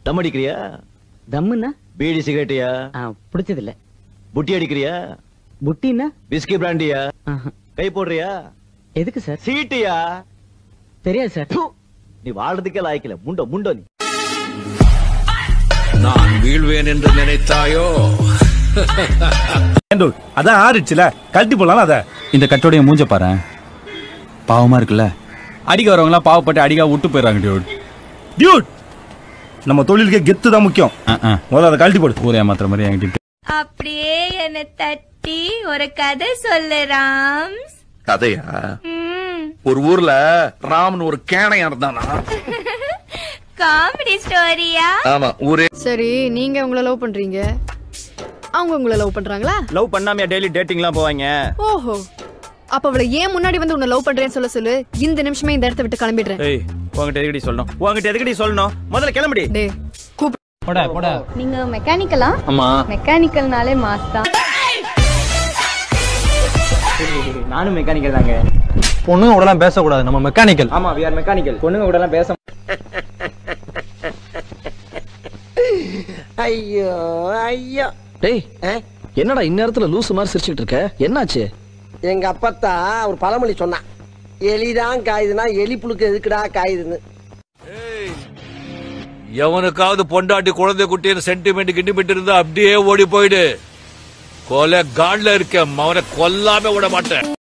தம் அடிக்கிறியா தம்முன்னா PT சிகரெட்டியா ஆ, பிடிச்சதில்ல புட்டி அடிக்கிறியா புட்டின்னா whisky பிராண்டியா ஆஹா. கை போடுறியா எதுக்கு சார் சீட்டியா தெரியாது சார் ப்பு. நீ வாழ்றதுக்கே லாய்க்கல முண்டோ முண்டோ நீ நான் வீழ்வேன் என்று நினைத்தாயோ ஏண்டோ, அதான் ஆறிடுச்சுல கழட்டி போடலாம் அத இந்த கட்டோடைய மூஞ்ச பாரு பாவமா இருக்குல்ல அடிக்க வரவங்களாம் பாவப்பட்டு அடிக்கா விட்டு போயிடுறாங்க டியூட் டியூட் நம்ம தொழிலுக்கே கெத்து தான் முக்கியம் முதல்ல அதை கழட்டி போடு ஊரே ஏமாத்துற மாதிரி என்கிட்ட அப்படியே என்ன தட்டி ஒரு கதை சொல்லு ராம்ஸ் கதையா ம், ஒரு ஊர்ல ராமன் ஒரு கேனையா இருந்தானா காமெடி ஸ்டோரியா ஆமா ஊரே சரி நீங்க உங்களை லவ் பண்றீங்க அவங்க உங்களை லவ் பண்றாங்களா லவ் பண்ணாமையா டெய்லி டேட்டிங்லாம் போவாங்க ஓஹோ அப்ப அவளை ஏன் முன்னாடி வந்து உன்னை லவ் பண்றேன்னு சொல்ல சொல்லு இந்த நிமிஷமே இந்த இடத்த விட்டு கிளம்பிடுறேன் ஏய் உங்ககிட்ட எதுக்கடி சொல்லணும் உங்ககிட்ட எதுக்கடி சொல்லணும் முதல்ல கிளம்புடி டே கூப்பிடு போடா போடா நீங்க மெக்கானிக்கலா ஆமா மெக்கானிக்கல்னாலே மாஸ் தான் நானும் மெக்கானிக்கல் தாங்க பொண்ணுங்க கூட எல்லாம் பேசக்கூடாது நம்ம மெக்கானிக்கல் ஆமா வி ஆர் மெக்கானிக்கல் பொண்ணுங்க கூட எல்லாம் பேச ஐயோ ஐயோ டேய் என்னடா இந்நேரத்துல லூசு மாதிரி சிரிச்சுக்கிட்டு இருக்க என்னாச்சு எங்க அப்பத்தா ஒரு பழமொழி சொன்னான் எலிதான் காயுதுன்னா எலி புழுக்கு எதுக்குடா காயுதுன்னு எவனுக்காவது பொண்டாட்டி குழந்தை குட்டின்னு சென்டிமெண்ட் கிண்டிமெண்ட் இருந்தா அப்படியே ஓடி போயிடு கொலை காட்ல இருக்க அவனை கொல்லாம விட மாட்டேன்